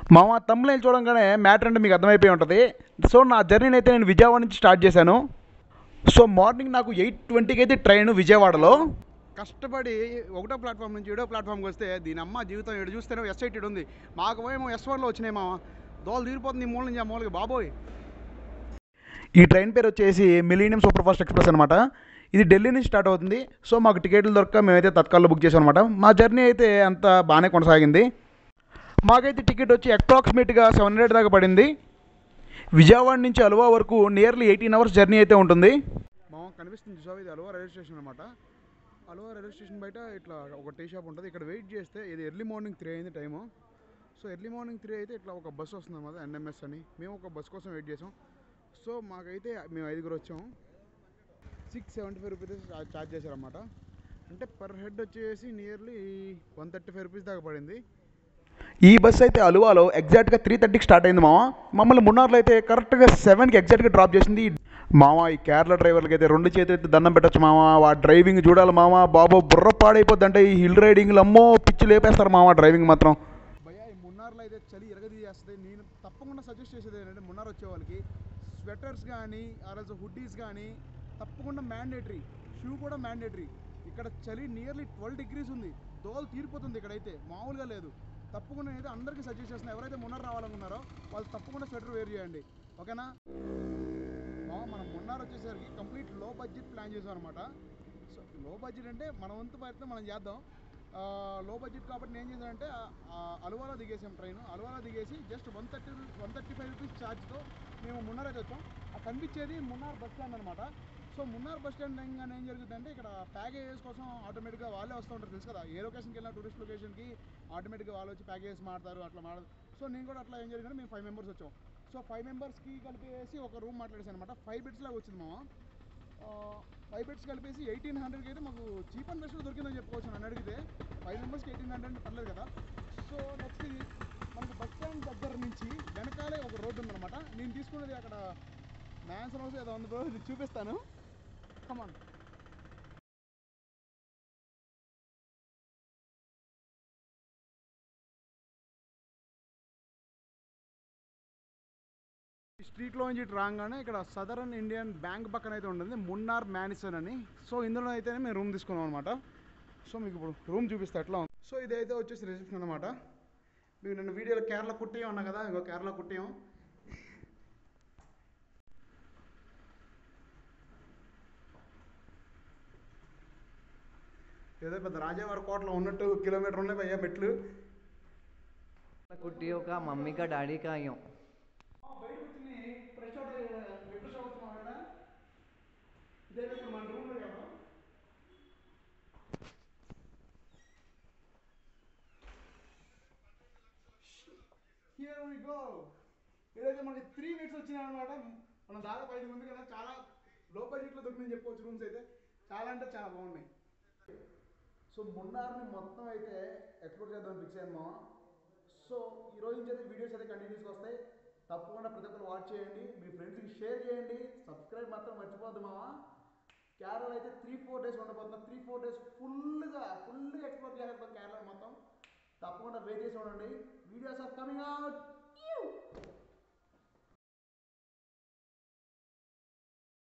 మామ తమ్ముళ్ళు చూడంగానే మ్యాటర్ అంటే మీకు అర్థమైపోయి ఉంటుంది సో నా జర్నీని అయితే నేను విజయవాడ నుంచి స్టార్ట్ చేశాను సో మార్నింగ్ నాకు ఎయిట్ ట్వంటీకి అయితే ట్రైన్ విజయవాడలో కష్టపడి ఒకటో ప్లాట్ఫామ్ నుంచి ఏడో ప్లాట్ఫామ్కి వస్తే దీని అమ్మ జీవితం ఎడు చూస్తేనే ఎస్ఐటెడ్ ఉంది మాకు ఏమో ఎస్ వన్లో వచ్చినాయి మామ దోలు తీరిపోతుంది ఈ మూల నుంచి ఆ మూలకి బాబోయ్ ఈ ట్రైన్ పేరు వచ్చేసి మిలీనియం సూపర్ ఫాస్ట్ ఎక్స్ప్రెస్ అనమాట ఇది ఢిల్లీ నుంచి స్టార్ట్ అవుతుంది సో మాకు టికెట్లు దొరక్క మేమైతే తత్కాల్లో బుక్ చేసాం అనమాట మా జర్నీ అయితే అంత బాగానే కొనసాగింది మాకైతే టికెట్ వచ్చి అప్రాక్సిమేట్గా సెవెన్ హండ్రెడ్ దాకా పడింది విజయవాడ నుంచి అలువా వరకు నియర్లీ ఎయిటీన్ అవర్స్ జర్నీ అయితే ఉంటుంది మామ కనిపిస్తుంది చూసావు ఇది అలువా రైల్వే స్టేషన్ అనమాట అలువా రైల్వే స్టేషన్ బయట ఇట్లా ఒక టీ షాప్ ఉంటుంది ఇక్కడ వెయిట్ చేస్తే ఇది ఎర్లీ మార్నింగ్ త్రీ అయింది time so early morning three అయితే ఇట్లా ఒక బస్సు వస్తుంది అన్నమాట ఎన్ఎంఎస్ అని మేము ఒక బస్ కోసం వెయిట్ చేసాం సో మాకైతే మేము ఐదుగురు వచ్చాము six seventy five rupees charge చేశారన్నమాట అంటే పర్ హెడ్ వచ్చేసి nearly one thirty five rupees దాకా పడింది ఈ బస్ అయితే అలువాలో ఎగ్జాక్ట్గా త్రీ థర్టీకి స్టార్ట్ అయింది మామ మమ్మల్ని మున్నార్లో అయితే కరెక్ట్గా సెవెన్కి ఎగ్జాక్ట్గా డ్రాప్ చేసింది మామ ఈ కేరళ డ్రైవర్లకి అయితే రెండు చేతులు అయితే దండం పెట్టచ్చు మామ ఆ డ్రైవింగ్ చూడాలి మామ బాబు బుర్ర పాడైపోద్ది అంటే ఈ హిల్ రైడింగ్లు అమ్మో పిచ్చి లేపేస్తారు మామ డ్రైవింగ్ మాత్రం భయ్యా ఈ మున్నార్లో అయితే చలి ఎరగదీయేస్తుంది నేను తప్పకుండా సజెస్ట్ చేసేది ఏంటంటే మున్నార్ వచ్చే వాళ్ళకి స్వెటర్స్ కానీ ఆర్ఎల్స్ హుడ్డీస్ కానీ తప్పకుండా మ్యాండేటరీ షూ కూడా మ్యాండేటరీ ఇక్కడ చలి నియర్లీ ట్వెల్వ్ డిగ్రీస్ ఉంది దోలు తీరిపోతుంది ఇక్కడైతే మామూలుగా లేదు తప్పకుండా నేనైతే అందరికీ సజెస్ట్ చేస్తున్నాను ఎవరైతే మున్నార్ రావాలనుకున్నారో వాళ్ళు తప్పకుండా స్వెటర్ వేర్ చేయండి ఓకేనా మా మనం మున్నార్ వచ్చేసరికి కంప్లీట్ లో బడ్జెట్ ప్లాన్ చేసాం అనమాట సో లో బడ్జెట్ అంటే మన వంతు ప్రయత్నం మనం చేద్దాం లో బడ్జెట్ కాబట్టి నేను ఏం చేశానంటే అలువాలో దిగేసాం ట్రైన్ అలువాలో దిగేసి just one thirty one thirty five rupees ఛార్జ్తో మేము మున్నార్ అయితే వచ్చాం ఆ కనిపించేది మున్నార్ బస్ స్టాండ్ అనమాట సో మున్నార్ బస్ స్టాండ్ దిగగానే ఏం జరుగుతుందంటే ఇక్కడ ప్యాకేజెస్ కోసం ఆటోమేటిక్గా వాళ్ళే వస్తూ ఉంటారు తెలుసు కదా ఏ లొకేషన్కి వెళ్ళినా టూరిస్ట్ లొకేషన్కి ఆటోమేటిక్గా వాళ్ళు వచ్చి ప్యాకేజెస్ మాడతారు అట్లా మాడదు సో నేను కూడా అట్లా ఏం జరిగిందంటే మేము ఫైవ్ మెంబర్స్ వచ్చాం సో ఫైవ్ మెంబర్స్కి కలిపేసి ఒక రూమ్ మాట్లాడేసాను అనమాట ఫైవ్ బెడ్స్ లాగా వచ్చింది మామ ఫైవ్ బెడ్స్ కలిపేసి ఎయిటీన్ హండ్రెడ్కి అయితే మాకు చీప్ అండ్ బెస్ట్లో దొరికిందని చెప్పుకోవచ్చు నన్ను అడిగితే ఫైవ్ మెంబర్స్కి ఎయిటీన్ హండ్రెడ్ పర్లేదు కదా సో నెక్స్ట్ ఇది మనకు బస్ స్టాండ్ దగ్గర నుంచి వెనకాలే ఒక రోడ్డు ఉందన్నమాట నేను తీసుకున్నది అక్కడ మ్యాన్సన్ హౌస్ ఏదో ఉంది బ్రో ఇది చూపిస్తాను కమాన్ స్ట్రీట్లో నుంచి ఇటు రాగానే ఇక్కడ సదరన్ ఇండియన్ బ్యాంక్ పక్కన అయితే ఉంటుంది మున్నార్ మ్యానిసన్ అని సో ఇందులో అయితే మేము రూమ్ తీసుకున్నాం అనమాట సో మీకు ఇప్పుడు రూమ్ చూపిస్తా ఎట్లా ఉంది సో ఇదైతే వచ్చేసి రిసెప్షన్ అనమాట మీకు నేను వీడియోలో కేరళ కుట్టియం అన్నా కదా ఇంకో కేరళ కుట్టియం ఏదో పెద్ద రాజావారి కోటలో ఉన్నట్టు కిలోమీటర్ ఉన్నాయి భయ్యా మెట్లు कुट्टियों का मम्मी का डैडी का ही हूँ బయట కూర్చుని ఫ్రెష్ అవుట్ రిఫ్రెష్ అవుతున్నాం కదా ఇదే ఇప్పుడు మన రూమ్లో కదా హియర్ వి గో ఇదైతే మనకి త్రీ మినిట్స్ వచ్చినాయి అనమాట మనం దాదాపు ఐదు మంది కదా చాలా లో బడ్జెట్లో దొరికిందని చెప్పుకోవచ్చు రూమ్స్ అయితే చాలా అంటే చాలా బాగున్నాయి సో మున్నార్ని మొత్తం అయితే ఎక్స్ప్లోర్ చేద్దాం ఫిక్స్ అయ్యాను మామ సో ఈ రోజు నుంచి అయితే వీడియోస్ అయితే కంటిన్యూస్గా వస్తాయి తప్పకుండా ప్రతి ఒక్కరు వాచ్ చేయండి మీ ఫ్రెండ్స్కి షేర్ చేయండి సబ్స్క్రైబ్ మాత్రం మర్చిపోద్దు మామ కేరళ అయితే త్రీ ఫోర్ డేస్ ఉండబోతున్నాం త్రీ ఫోర్ డేస్ ఫుల్గా ఫుల్గా ఎక్స్ప్లోర్ చేసేస్తాం కేరళ మొత్తం తప్పకుండా వెయిట్ చేసి ఉండండి వీడియోస్ ఆర్ కమింగ్ అవుట్